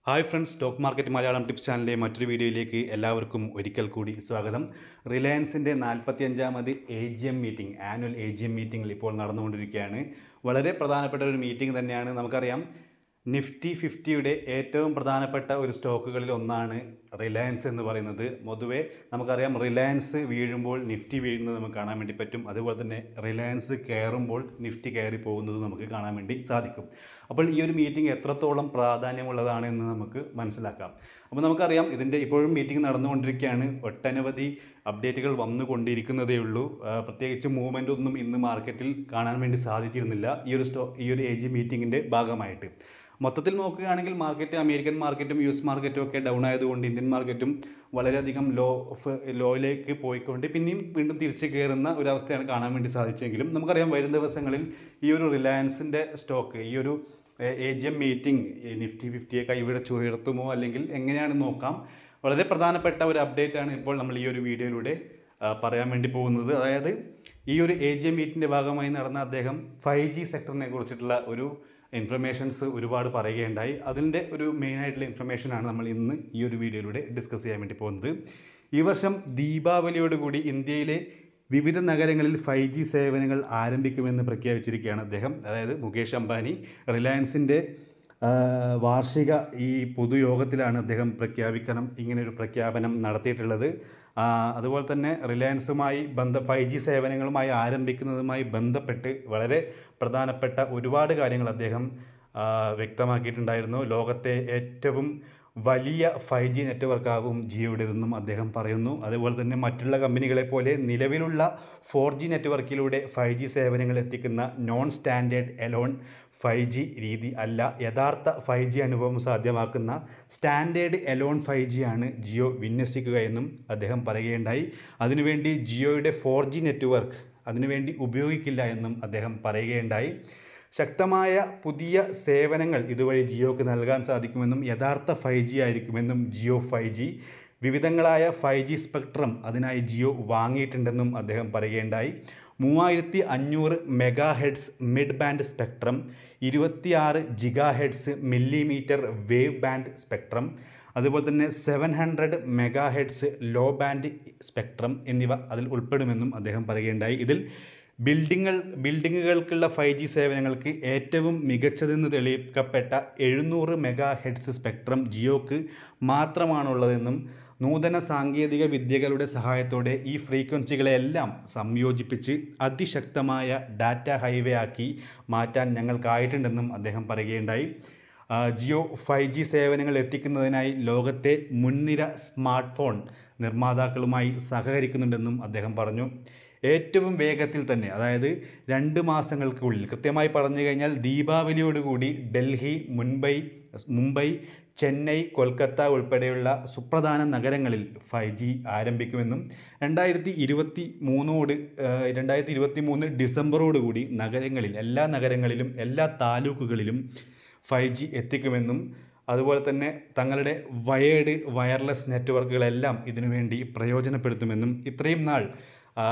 hi friends stock market Malayalam tips ചാനലിലെ മറ്റൊരു വീഡിയോയിലേക്ക് എല്ലാവർക്കും ഒരിക്കൽ കൂടി സ്വാഗതം റിലയൻസിൻ്റെ നാൽപ്പത്തി അഞ്ചാമത് A G M meeting annual A G M മീറ്റിംഗിൽ ഇപ്പോൾ നടന്നുകൊണ്ടിരിക്കുകയാണ് വളരെ പ്രധാനപ്പെട്ട ഒരു മീറ്റിംഗ് തന്നെയാണ് നമുക്കറിയാം നിഫ്റ്റി ഫിഫ്റ്റിയുടെ ഏറ്റവും പ്രധാനപ്പെട്ട ഒരു സ്റ്റോക്കുകളിൽ ഒന്നാണ് റിലയൻസ് എന്ന് പറയുന്നത് പൊതുവേ നമുക്കറിയാം റിലയൻസ് വീഴുമ്പോൾ നിഫ്റ്റി വീഴുന്നത് നമുക്ക് കാണാൻ വേണ്ടി പറ്റും അതുപോലെ തന്നെ റിലയൻസ് കയറുമ്പോൾ നിഫ്റ്റി കയറി പോകുന്നത് നമുക്ക് കാണാൻ വേണ്ടി സാധിക്കും അപ്പോൾ ഈ ഒരു മീറ്റിംഗ് എത്രത്തോളം പ്രാധാന്യമുള്ളതാണ് എന്ന് നമുക്ക് മനസ്സിലാക്കാം അപ്പോൾ നമുക്കറിയാം ഇതിൻ്റെ ഇപ്പോഴും മീറ്റിംഗ് നടന്നുകൊണ്ടിരിക്കുകയാണ് ഒട്ടനവധി അപ്ഡേറ്റുകൾ വന്നുകൊണ്ടിരിക്കുന്നതേ ഉള്ളൂ ആ, പ്രത്യേകിച്ച് മൂവ്മെൻ്റ് ഒന്നും ഇന്ന് മാർക്കറ്റിൽ കാണാൻ വേണ്ടി സാധിച്ചിരുന്നില്ല ഈ ഒരു സ്റ്റോ ഈ ഒരു എ ജി മീറ്റിങ്ങിൻ്റെ ഭാഗമായിട്ട് മൊത്തത്തിൽ നോക്കുകയാണെങ്കിൽ മാർക്കറ്റ് അമേരിക്കൻ മാർക്കറ്റും യു എസ് മാർക്കറ്റും ഒക്കെ ഡൗൺ ആയതുകൊണ്ട് ഇന്ത്യൻ മാർക്കറ്റും വളരെയധികം ലോ ലോയിലേക്ക് പോയിക്കൊണ്ട് പിന്നെയും വീണ്ടും തിരിച്ച് കയറുന്ന ഒരു അവസ്ഥയാണ് കാണാൻ വേണ്ടി സാധിച്ചെങ്കിലും നമുക്കറിയാം വരും ദിവസങ്ങളിൽ ഈ ഒരു റിലയൻസിൻ്റെ സ്റ്റോക്ക് ഈ ഒരു A G M meeting Nifty ഫിഫ്റ്റിയെ കൈവിടച്ച് ഉയർത്തുമോ അല്ലെങ്കിൽ എങ്ങനെയാണ് നോക്കാം വളരെ പ്രധാനപ്പെട്ട ഒരു അപ്ഡേറ്റ് ആണ് ഇപ്പോൾ നമ്മൾ ഈ ഒരു വീഡിയോയിലൂടെ ആ, പറയാൻ വേണ്ടി പോകുന്നത് അതായത് ഈ ഒരു എ ജി എം മീറ്റിൻ്റെ ഭാഗമായി നടന്ന അദ്ദേഹം ഫൈവ് ജി സെക്ടറിനെ കുറിച്ചിട്ടുള്ള ഒരു ഇൻഫർമേഷൻസ് ഒരുപാട് പറയുകയുണ്ടായി അതിൻ്റെ ഒരു മെയിനായിട്ടുള്ള ഇൻഫർമേഷനാണ് നമ്മൾ ഇന്ന് ഈ ഒരു വീഡിയോയിലൂടെ ഡിസ്കസ് ചെയ്യാൻ വേണ്ടി പോകുന്നത് ഈ വർഷം ദീപാവലിയോടുകൂടി ഇന്ത്യയിലെ വിവിധ നഗരങ്ങളിൽ ഫൈവ് ജി സേവനങ്ങൾ ആരംഭിക്കുമെന്ന് പ്രഖ്യാപിച്ചിരിക്കുകയാണ് അദ്ദേഹം അതായത് മുകേഷ് അംബാനി റിലയൻസിൻ്റെ ആ, വാർഷിക ഈ പൊതുയോഗത്തിലാണ് അദ്ദേഹം പ്രഖ്യാപിക്കണം ഇങ്ങനൊരു പ്രഖ്യാപനം നടത്തിയിട്ടുള്ളത് ആ, അതുപോലെ തന്നെ റിലയൻസുമായി ബന്ധ ഫൈവ് ജി സേവനങ്ങളുമായി ആരംഭിക്കുന്നതുമായി ബന്ധപ്പെട്ട് വളരെ പ്രധാനപ്പെട്ട ഒരുപാട് കാര്യങ്ങൾ അദ്ദേഹം ആ, വ്യക്തമാക്കിയിട്ടുണ്ടായിരുന്നു ലോകത്തെ ഏറ്റവും വലിയ ഫൈവ് ജി നെറ്റ്വർക്കാവും ജിയോയുടേതെന്നും അദ്ദേഹം പറയുന്നു അതുപോലെ തന്നെ മറ്റുള്ള കമ്പനികളെ പോലെ നിലവിലുള്ള ഫോർ ജി നെറ്റ്വർക്കിലൂടെ ഫൈവ് ജി സേവനങ്ങൾ എത്തിക്കുന്ന non standard alone five G രീതി അല്ല യഥാർത്ഥ ഫൈവ് ജി അനുഭവം സാധ്യമാക്കുന്ന സ്റ്റാൻഡേർഡ് എലോൺ ഫൈവ് ജി ആണ് ജിയോ വിന്യസിക്കുക എന്നും അദ്ദേഹം പറയുകയുണ്ടായി അതിനുവേണ്ടി ജിയോയുടെ ഫോർ ജി നെറ്റ്വർക്ക് അതിനുവേണ്ടി ഉപയോഗിക്കില്ല എന്നും അദ്ദേഹം പറയുകയുണ്ടായി ശക്തമായ പുതിയ സേവനങ്ങൾ ഇതുവഴി ജിയോക്ക് നൽകാൻ സാധിക്കുമെന്നും യഥാർത്ഥ ഫൈവ് ജി ആയിരിക്കുമെന്നും ജിയോ ഫൈവ് ജി വിവിധങ്ങളായ ഫൈവ് ജി സ്പെക്ട്രം അതിനായി ജിയോ വാങ്ങിയിട്ടുണ്ടെന്നും അദ്ദേഹം പറയുകയുണ്ടായി മൂവായിരത്തി അഞ്ഞൂറ് megahertz mid band spectrum ഇരുപത്തിയാറ് gigahertz millimetre wave band spectrum അതുപോലെ തന്നെ seven hundred megahertz low band spectrum എന്നിവ അതിൽ ഉൾപ്പെടുമെന്നും അദ്ദേഹം പറയുകയുണ്ടായി ഇതിൽ ബിൽഡിങ്ങൾ ബിൽഡിങ്ങുകൾക്കുള്ള ഫൈവ് ജി സേവനങ്ങൾക്ക് ഏറ്റവും മികച്ചതെന്ന് തെളിയിക്കപ്പെട്ട എഴുന്നൂറ് മെഗാ ഹെഡ്സ് സ്പെക്ട്രം ജിയോക്ക് മാത്രമാണുള്ളതെന്നും നൂതന സാങ്കേതിക വിദ്യകളുടെ സഹായത്തോടെ ഈ ഫ്രീക്വൻസികളെല്ലാം സംയോജിപ്പിച്ച് അതിശക്തമായ ഡാറ്റ ഹൈവേ ആക്കി മാറ്റാൻ ഞങ്ങൾക്കായിട്ടുണ്ടെന്നും അദ്ദേഹം പറയുകയുണ്ടായി ആ, ജിയോ ഫൈവ് ജി സേവനങ്ങൾ എത്തിക്കുന്നതിനായി ലോകത്തെ മുൻനിര സ്മാർട്ട് ഫോൺ നിർമ്മാതാക്കളുമായി സഹകരിക്കുന്നുണ്ടെന്നും അദ്ദേഹം പറഞ്ഞു ഏറ്റവും വേഗത്തിൽ തന്നെ അതായത് രണ്ട് മാസങ്ങൾക്കുള്ളിൽ കൃത്യമായി പറഞ്ഞു കഴിഞ്ഞാൽ ദീപാവലിയോടുകൂടി ഡൽഹി മുംബൈ മുംബൈ ചെന്നൈ കൊൽക്കത്ത ഉൾപ്പെടെയുള്ള സുപ്രധാന നഗരങ്ങളിൽ ഫൈവ് ജി ആരംഭിക്കുമെന്നും രണ്ടായിരത്തി ഇരുപത്തി മൂന്നോട് രണ്ടായിരത്തി ഇരുപത്തി മൂന്ന് ഡിസംബറോടുകൂടി നഗരങ്ങളിൽ എല്ലാ നഗരങ്ങളിലും എല്ലാ താലൂക്കുകളിലും ഫൈവ് ജി എത്തിക്കുമെന്നും അതുപോലെ തന്നെ തങ്ങളുടെ വയേർഡ് വയർലെസ് നെറ്റ്വർക്കുകളെല്ലാം ഇതിനുവേണ്ടി പ്രയോജനപ്പെടുത്തുമെന്നും ഇത്രയും നാൾ ആ,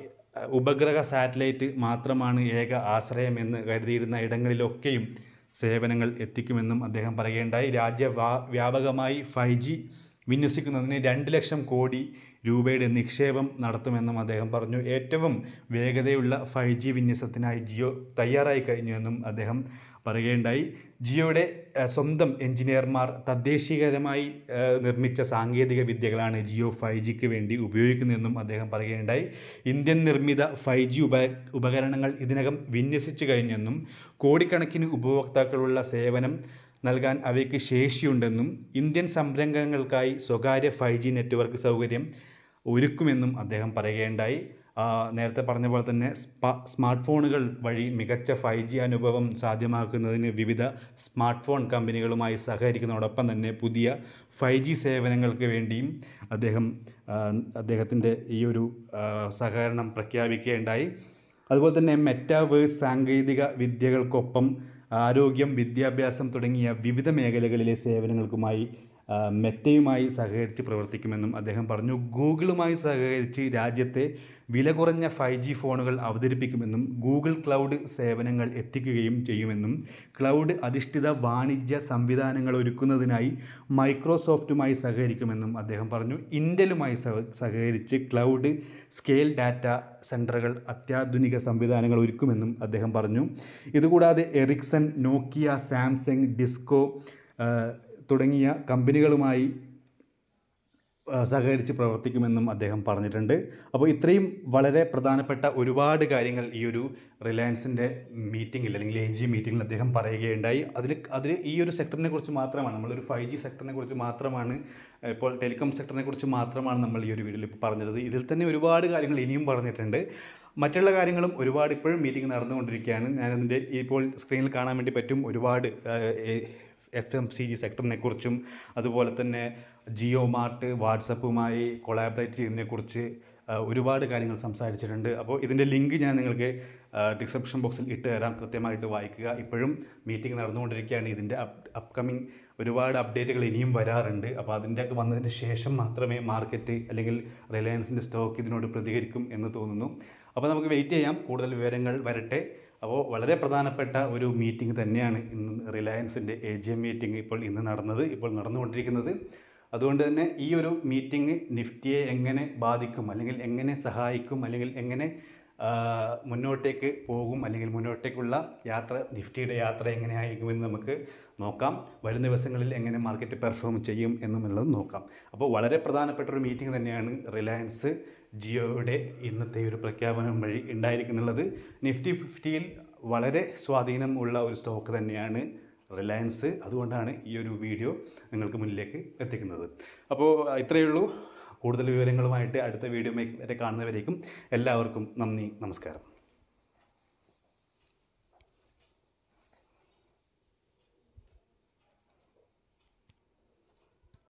ഉപഗ്രഹ സാറ്റലൈറ്റ് മാത്രമാണ് ഏക ആശ്രയം എന്ന് കരുതിയിരുന്ന ഇടങ്ങളിലൊക്കെയും സേവനങ്ങൾ എത്തിക്കുമെന്നും അദ്ദേഹം പറയുകയുണ്ടായി രാജ്യ വാ- വ്യാപകമായി ഫൈവ് ജി വിന്യസിക്കുന്നതിന് രണ്ട് ലക്ഷം കോടി രൂപയുടെ നിക്ഷേപം നടത്തുമെന്നും അദ്ദേഹം പറഞ്ഞു ഏറ്റവും വേഗതയുള്ള ഫൈവ് ജി വിന്യസത്തിനായി ജിയോ തയ്യാറായി കഴിഞ്ഞുവെന്നും അദ്ദേഹം പറയുകയുണ്ടായി ജിയോയുടെ ഏഹ്, സ്വന്തം എഞ്ചിനീയർമാർ തദ്ദേശീയകരമായി ഏഹ്, നിർമ്മിച്ച സാങ്കേതിക വിദ്യകളാണ് ജിയോ ഫൈവ് ജിക്ക് വേണ്ടി ഉപയോഗിക്കുന്നതെന്നും അദ്ദേഹം പറയുകയുണ്ടായി ഇന്ത്യൻ നിർമ്മിത ഫൈവ് ജി ഉപ ഉപകരണങ്ങൾ ഇതിനകം വിന്യസിച്ചു കഴിഞ്ഞെന്നും കോടിക്കണക്കിന് ഉപഭോക്താക്കളുള്ള സേവനം നൽകാൻ അവയ്ക്ക് ശേഷിയുണ്ടെന്നും ഇന്ത്യൻ സംരംഭങ്ങൾക്കായി സ്വകാര്യ ഫൈവ് ജി നെറ്റ്വർക്ക് സൗകര്യം ഒരുക്കുമെന്നും അദ്ദേഹം പറയുകയുണ്ടായി ആ, നേരത്തെ പറഞ്ഞ പോലെ തന്നെ സ്പ സ്മാർട്ട് ഫോണുകൾ വഴി മികച്ച ഫൈവ് ജി അനുഭവം സാധ്യമാക്കുന്നതിന് വിവിധ സ്മാർട്ട് ഫോൺ കമ്പനികളുമായി സഹകരിക്കുന്നതോടൊപ്പം തന്നെ പുതിയ ഫൈവ് ജി സേവനങ്ങൾക്ക് വേണ്ടിയും അദ്ദേഹം ആ, അദ്ദേഹത്തിൻ്റെ ഈ ഒരു ആ, സഹകരണം പ്രഖ്യാപിക്കുകയുണ്ടായി അതുപോലെ തന്നെ മെറ്റാവേഴ്സ് സാങ്കേതിക വിദ്യകൾക്കൊപ്പം ആരോഗ്യം വിദ്യാഭ്യാസം തുടങ്ങിയ വിവിധ മേഖലകളിലെ സേവനങ്ങൾക്കുമായി ആ, മെറ്റയുമായി സഹകരിച്ച് പ്രവർത്തിക്കുമെന്നും അദ്ദേഹം പറഞ്ഞു ഗൂഗിളുമായി സഹകരിച്ച് രാജ്യത്തെ വില കുറഞ്ഞ ഫൈവ് ജി ഫോണുകൾ അവതരിപ്പിക്കുമെന്നും ഗൂഗിൾ ക്ലൗഡ് സേവനങ്ങൾ എത്തിക്കുകയും ചെയ്യുമെന്നും ക്ലൗഡ് അധിഷ്ഠിത വാണിജ്യ സംവിധാനങ്ങൾ ഒരുക്കുന്നതിനായി മൈക്രോസോഫ്റ്റുമായി സഹകരിക്കുമെന്നും അദ്ദേഹം പറഞ്ഞു ഇൻഡലുമായി സഹ- സഹകരിച്ച് ക്ലൗഡ് സ്കെയിൽ ഡാറ്റ സെൻറ്ററുകൾ അത്യാധുനിക സംവിധാനങ്ങൾ ഒരുക്കുമെന്നും അദ്ദേഹം പറഞ്ഞു ഇതുകൂടാതെ എറിക്സൺ നോക്കിയ സാംസങ് ഡിസ്കോ ആ, തുടങ്ങിയ കമ്പനികളുമായി ആ, സഹകരിച്ച് പ്രവർത്തിക്കുമെന്നും അദ്ദേഹം പറഞ്ഞിട്ടുണ്ട് അപ്പോൾ ഇത്രയും വളരെ പ്രധാനപ്പെട്ട ഒരുപാട് കാര്യങ്ങൾ ഈ ഒരു റിലയൻസിൻ്റെ മീറ്റിങ്ങിൽ അല്ലെങ്കിൽ എ ജി മീറ്റിങ്ങിൽ അദ്ദേഹം പറയുകയുണ്ടായി അതിൽ അതിൽ ഈ ഒരു സെക്ടറിനെ കുറിച്ച് മാത്രമാണ് നമ്മളൊരു ഫൈവ് ജി സെക്ടറിനെ കുറിച്ച് മാത്രമാണ് ഇപ്പോൾ ടെലികോം സെക്ടറിനെ കുറിച്ച് മാത്രമാണ് നമ്മൾ ഈ ഒരു വീഡിയോയിൽ ഇപ്പോൾ പറഞ്ഞത് ഇതിൽ തന്നെ ഒരുപാട് കാര്യങ്ങൾ ഇനിയും പറഞ്ഞിട്ടുണ്ട് മറ്റുള്ള കാര്യങ്ങളും ഒരുപാട് ഇപ്പോഴും മീറ്റിംഗ് നടന്നുകൊണ്ടിരിക്കുകയാണ് ഞാനതിൻ്റെ ഇപ്പോൾ സ്ക്രീനിൽ കാണാൻ വേണ്ടി പറ്റും ഒരുപാട് എഫ് എം സി ജി സെക്ടറിനെ കുറിച്ചും അതുപോലെ തന്നെ ജിയോ മാർട്ട് വാട്സപ്പുമായി കൊളാബറേറ്റ് ചെയ്യുന്നതിനെക്കുറിച്ച് ആ, ഒരുപാട് കാര്യങ്ങൾ സംസാരിച്ചിട്ടുണ്ട് അപ്പോൾ ഇതിൻ്റെ ലിങ്ക് ഞാൻ നിങ്ങൾക്ക് ഡിസ്ക്രിപ്ഷൻ ബോക്സിൽ ഇട്ട് തരാം കൃത്യമായിട്ട് വായിക്കുക ഇപ്പോഴും മീറ്റിംഗ് നടന്നുകൊണ്ടിരിക്കുകയാണ് ഇതിൻ്റെ അപ് അപ്കമിങ് ഒരുപാട് അപ്ഡേറ്റുകൾ ഇനിയും വരാറുണ്ട് അപ്പോൾ അതിൻ്റെയൊക്കെ വന്നതിന് ശേഷം മാത്രമേ മാർക്കറ്റ് അല്ലെങ്കിൽ റിലയൻസിൻ്റെ സ്റ്റോക്ക് ഇതിനോട് പ്രതികരിക്കും എന്ന് തോന്നുന്നു അപ്പോൾ നമുക്ക് വെയിറ്റ് ചെയ്യാം കൂടുതൽ വിവരങ്ങൾ വരട്ടെ അപ്പോൾ വളരെ പ്രധാനപ്പെട്ട ഒരു മീറ്റിംഗ് തന്നെയാണ് ഇന്ന് റിലയൻസിൻ്റെ എ ജി എം മീറ്റിംഗ് ഇപ്പോൾ ഇന്ന് നടന്നത് ഇപ്പോൾ നടന്നുകൊണ്ടിരിക്കുന്നത് അതുകൊണ്ട് തന്നെ ഈ ഒരു മീറ്റിംഗ് നിഫ്റ്റിയെ എങ്ങനെ ബാധിക്കും അല്ലെങ്കിൽ എങ്ങനെ സഹായിക്കും അല്ലെങ്കിൽ എങ്ങനെ ആ, മുന്നോട്ടേക്ക് പോകും അല്ലെങ്കിൽ മുന്നോട്ടേക്കുള്ള യാത്ര നിഫ്റ്റിയുടെ യാത്ര എങ്ങനെയായിരിക്കുമെന്ന് നമുക്ക് നോക്കാം വരും ദിവസങ്ങളിൽ എങ്ങനെ മാർക്കറ്റ് പെർഫോം ചെയ്യും എന്നുള്ളത് നോക്കാം അപ്പോൾ വളരെ പ്രധാനപ്പെട്ട ഒരു മീറ്റിംഗ് തന്നെയാണ് റിലയൻസ് ജിയോയുടെ ഇന്നത്തെ ഒരു പ്രഖ്യാപനം വഴി ഉണ്ടായിരിക്കുന്നുള്ളത് നിഫ്റ്റി ഫിഫ്റ്റിയിൽ വളരെ സ്വാധീനം ഉള്ള ഒരു സ്റ്റോക്ക് തന്നെയാണ് റിലയൻസ് അതുകൊണ്ടാണ് ഈ ഒരു വീഡിയോ നിങ്ങൾക്ക് മുന്നിലേക്ക് എത്തിക്കുന്നത് അപ്പോൾ ഇത്രയേ ഉള്ളൂ കൂടുതൽ വിവരങ്ങളുമായിട്ട് അടുത്ത വീഡിയോ വരെ കാണുന്നവരേക്കും എല്ലാവർക്കും നന്ദി നമസ്കാരം